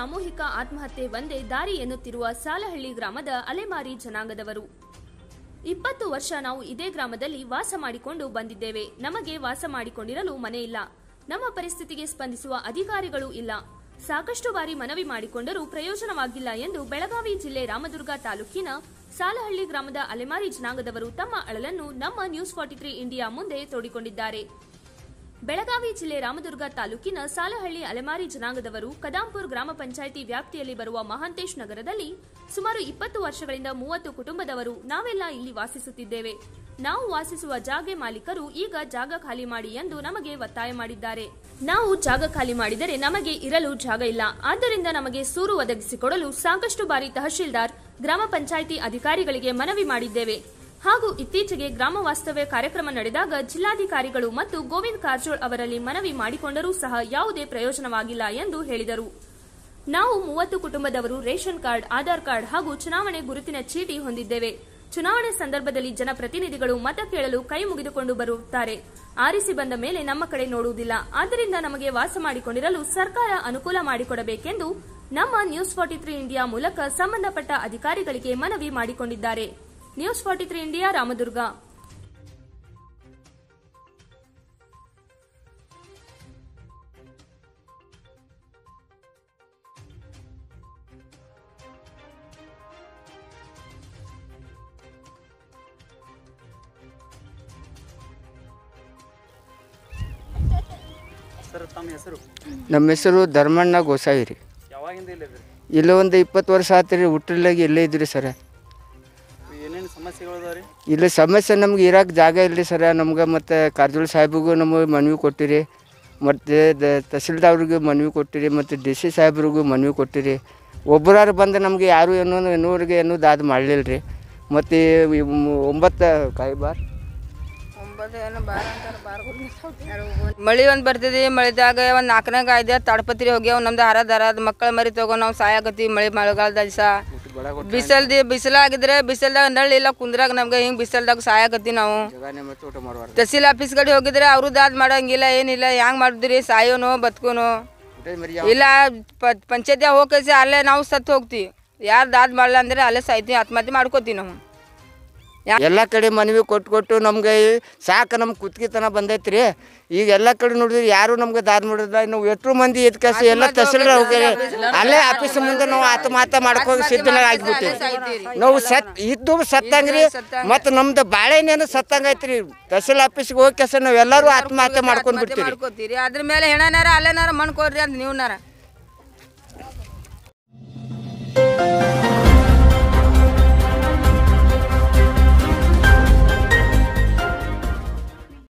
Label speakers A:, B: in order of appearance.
A: ಸಾಮೂಹಿಕ ಆತ್ಮಹತ್ಯೆ ಒಂದೇ ದಾರಿ ಎನ್ನುತ್ತಿರುವ ಸಾಲಹಳ್ಳಿ ಗ್ರಾಮದ ಅಲೆಮಾರಿ ಜನಾಂಗದವರು ಇಪ್ಪತ್ತು ವರ್ಷ ನಾವು ಇದೇ ಗ್ರಾಮದಲ್ಲಿ ವಾಸ ಮಾಡಿಕೊಂಡು ಬಂದಿದ್ದೇವೆ ನಮಗೆ ವಾಸ ಮಾಡಿಕೊಂಡಿರಲು ಮನೆ ಇಲ್ಲ ನಮ್ಮ ಪರಿಸ್ಥಿತಿಗೆ ಸ್ಪಂದಿಸುವ ಅಧಿಕಾರಿಗಳು ಇಲ್ಲ ಸಾಕಷ್ಟು ಬಾರಿ ಮನವಿ ಮಾಡಿಕೊಂಡರೂ ಪ್ರಯೋಜನವಾಗಿಲ್ಲ ಎಂದು ಬೆಳಗಾವಿ ಜಿಲ್ಲೆ ರಾಮದುರ್ಗ ತಾಲೂಕಿನ ಸಾಲಹಳ್ಳಿ ಗ್ರಾಮದ ಅಲೆಮಾರಿ ಜನಾಂಗದವರು ತಮ್ಮ ಅಳಲನ್ನು ನಮ್ಮ ನ್ಯೂಸ್ ಫಾರ್ಟಿ ತ್ರೀ ಇಂಡಿಯಾ ಮುಂದೆ ತೋಡಿಕೊಂಡಿದ್ದಾರೆ ಬೆಳಗಾವಿ ಜಿಲ್ಲೆ ರಾಮದುರ್ಗ ತಾಲೂಕಿನ ಸಾಲಹಳ್ಳಿ ಅಲೆಮಾರಿ ಜನಾಂಗದವರು ಕದಾಂಪುರ್ ಗ್ರಾಮ ಪಂಚಾಯಿತಿ ವ್ಯಾಪ್ತಿಯಲ್ಲಿ ಬರುವ ಮಹಾಂತೇಶ್ ನಗರದಲ್ಲಿ ಸುಮಾರು ಇಪ್ಪತ್ತು ವರ್ಷಗಳಿಂದ ಮೂವತ್ತು ಕುಟುಂಬದವರು ನಾವೆಲ್ಲ ಇಲ್ಲಿ ವಾಸಿಸುತ್ತಿದ್ದೇವೆ ನಾವು ವಾಸಿಸುವ ಜಾಗೆ ಮಾಲೀಕರು ಈಗ ಜಾಗ ಖಾಲಿ ಮಾಡಿ ಎಂದು ನಮಗೆ ಒತ್ತಾಯ ಮಾಡಿದ್ದಾರೆ ನಾವು ಜಾಗ ಖಾಲಿ ಮಾಡಿದರೆ ನಮಗೆ ಇರಲು ಜಾಗ ಇಲ್ಲ ಆದ್ದರಿಂದ ನಮಗೆ ಸೂರು ಒದಗಿಸಿಕೊಡಲು ಸಾಕಷ್ಟು ಬಾರಿ ತಹಶೀಲ್ದಾರ್ ಗ್ರಾಮ ಪಂಚಾಯಿತಿ ಅಧಿಕಾರಿಗಳಿಗೆ ಮನವಿ ಮಾಡಿದ್ದೇವೆ ಹಾಗೂ ಇತ್ತೀಚೆಗೆ ಗ್ರಾಮ ವಾಸ್ತವ್ಯ ಕಾರ್ಯಕ್ರಮ ನಡೆದಾಗ ಜಿಲ್ಲಾಧಿಕಾರಿಗಳು ಮತ್ತು ಗೋವಿಂದ್ ಕಾರಜೋಳ್ ಅವರಲ್ಲಿ ಮನವಿ ಮಾಡಿಕೊಂಡರೂ ಸಹ ಯಾವುದೇ ಪ್ರಯೋಜನವಾಗಿಲ್ಲ ಎಂದು ಹೇಳಿದರು ನಾವು ಮೂವತ್ತು ಕುಟುಂಬದವರು ರೇಷನ್ ಕಾರ್ಡ್ ಆಧಾರ್ ಕಾರ್ಡ್ ಹಾಗೂ ಚುನಾವಣೆ ಗುರುತಿನ ಚೀಟಿ ಹೊಂದಿದ್ದೇವೆ ಚುನಾವಣೆ ಸಂದರ್ಭದಲ್ಲಿ ಜನಪ್ರತಿನಿಧಿಗಳು ಮತ ಕೇಳಲು ಕೈ ಮುಗಿದುಕೊಂಡು ಬರುತ್ತಾರೆ ಆರಿಸಿ ಬಂದ ಮೇಲೆ ನಮ್ಮ ಕಡೆ ನೋಡುವುದಿಲ್ಲ ಆದ್ದರಿಂದ ನಮಗೆ ವಾಸ ಮಾಡಿಕೊಂಡಿರಲು ಸರ್ಕಾರ ಅನುಕೂಲ ಮಾಡಿಕೊಡಬೇಕೆಂದು ನಮ್ಮ ನ್ಯೂಸ್ ಫಾರ್ಟಿ ತ್ರೀ ಇಂಡಿಯಾ ಮೂಲಕ ಸಂಬಂಧಪಟ್ಟ ಅಧಿಕಾರಿಗಳಿಗೆ ಮನವಿ ಮಾಡಿಕೊಂಡಿದ್ದಾರೆ news forty three India Ramadurga
B: sir ತಮ್ಮ ಹೆಸರು
C: ನಮ್ಮ ಹೆಸರು ಧರ್ಮಣ್ಣ ಗೋಸಾವಿ ರೀ
B: ಯಾವಾಗಿಂದ ಇಲ್ಲಿದ್ರಿ
C: ಇಲ್ಲ ಒಂದು ಇಪ್ಪತ್ತು ವರ್ಷ ಆತು ರೀ ಹುಟ್ಟಿಲ್ಲಾಗಿ ಇಲ್ಲೇ ಇದ್ರಿ ಸರ
B: ಏನೇನು ಸಮಸ್ಯೆಗಳು ಅದಾವ ರೀ
C: ಇಲ್ಲಿ ಸಮಸ್ಯೆ ನಮ್ಗೆ ಇರಕ್ಕೆ ಜಾಗ ಇಲ್ಲ ಸರ ನಮ್ಗೆ ಮತ್ತು ಕಾರಜೋಳ ಸಾಹೇಬ್ರಿಗೂ ನಮಗೆ ಮನವಿ ಕೊಟ್ಟಿರಿ ಮತ್ತು ದ ತಹಸೀಲ್ದಾರ್ರಿಗೆ ಮನವಿ ಕೊಟ್ಟಿರಿ ಮತ್ತು ಡಿ ಸಿ ಸಾಹೇಬ್ರಿಗೂ ಮನವಿ ಕೊಟ್ಟಿರಿ ಒಬ್ಬರಾರು ಬಂದು ನಮಗೆ ಯಾರು ಏನೋ ಇನ್ನೂರಿಗೆ ಏನೂ ದಾದ ಮಾಡಲಿಲ್ಲ ರೀ ಮತ್ತು ಈ ಮು- ಒಂಬತ್ತು ಕಾಯಿ ಬಾರ್
D: ಮಳಿ ಒಂದು ಬರ್ತದೆ ಮಳಿದಾಗ ಒಂದು ನಾಲ್ಕನಾಗ ಐದು ತಾಡ್ಪತ್ರಿ ಹೋಗ್ಯಾವ ನಮ್ದು ಹರ ದರದ ಮಕ್ಕಳ ಮರಿ ತಗೋ ನಾವು ಸಾಯಾಗತ್ತಿ ಮಳಿ ಮಳೆಗಾಲದ ದಿವಸ ಬಿಸಲ್ದಿ ಬಿಸಿಲಾಗಿದ್ರೆ ಬಿಸಿಲ್ದಾಗ ನಳ್ಳಿ ಇಲ್ಲ ಕುಂದ್ರಾಗ ನಮ್ಗೆ ಹಿಂಗೆ ಬಿಸಿಲ್ದಾಗ ಸಾಯಾಗತ್ತಿ ನಾವು
C: ಜಗಾನೆ ಮತ್ತು ಊಟ ಮಾಡುವಾರ
D: ತಹಸೀಲ್ ಆಫೀಸ್ ಕಡೆ ಹೋಗಿದ್ರೆ ಅವರು ದಾದ್ ಮಾಡಂಗಿಲ್ಲ ಏನಿಲ್ಲ ಹೆಂಗ್ ಮಾಡಿದ್ರಿ ಸಾಯೋನು ಬದುಕೋನು ಇಲ್ಲ ಪಂಚಾಯತ್ಯಾಗ ಹೋಗಿ ಅಲ್ಲೇ ನಾವು ಸತ್ತು ಹೋಗ್ತೀವಿ ಯಾರು ದಾದ್ ಮಾಡಲ್ಲ ಅಂದ್ರೆ ಅಲ್ಲೇ ಸಾಯ್ತೀವಿ ಆತ್ಮಹತ್ಯೆ ಮಾಡ್ಕೋತೀವಿ ನಾವು
C: ಎಲ್ಲ ಕಡೆ ಮನವಿ ಕೊಟ್ಟು ಕೊಟ್ಟು ನಮ್ಗೆ ಸಾಕು ನಮ್ಗೆ ಕುತ್ಕಿತನ ಬಂದೈತಿ ರೀ ಈಗ ಎಲ್ಲ ಕಡೆ ನೋಡಿದ್ರೆ ಯಾರು ನಮ್ಗೆ ದಾದ ಮಾಡಿಲ್ಲ ನಾವು ಎಷ್ಟು ಮಂದಿ ಎದ್ ಕೆಲಸ ಎಲ್ಲ ತಹಸೀಲ್ದಾರ್ ಹೋಗ್ಯಾರ ಅಲ್ಲೇ ಆಫೀಸ್ ಮುಂದೆ ನಾವು ಆತ್ಮಹತ್ಯೆ ಮಾಡ್ಕೋ ಸಿದ್ಧನಾಗ ಆಗಿಬಿಟ್ಟಿವಿ ನಾವು ಸತ್ ಇದ್ದು ಸತ್ತಂಗ್ರಿ ಮತ್ತು ನಮ್ದು ಬಾಳೆನೇನು ಸತ್ತಂಗ ಐತ್ರಿ ತಹಸೀಲ್ ಆಫೀಸ್ಗೆ ಹೋಗಿ ಕೆಲಸ ನಾವು ಎಲ್ಲರೂ ಆತ್ಮಹತ್ಯೆ ಮಾಡ್ಕೊಂಡು ಬಿಡ್ತೀವಿ
D: ಮಾಡ್ಕೋತೀರಿ ಅದ್ರ ಮೇಲೆ ಹೆಣನಾರ ಅಲ್ಲೇನಾರ ಮಣ್ಣು ಕೊಡ್ರಿ ಅಂತ ನೀವ್ನಾರ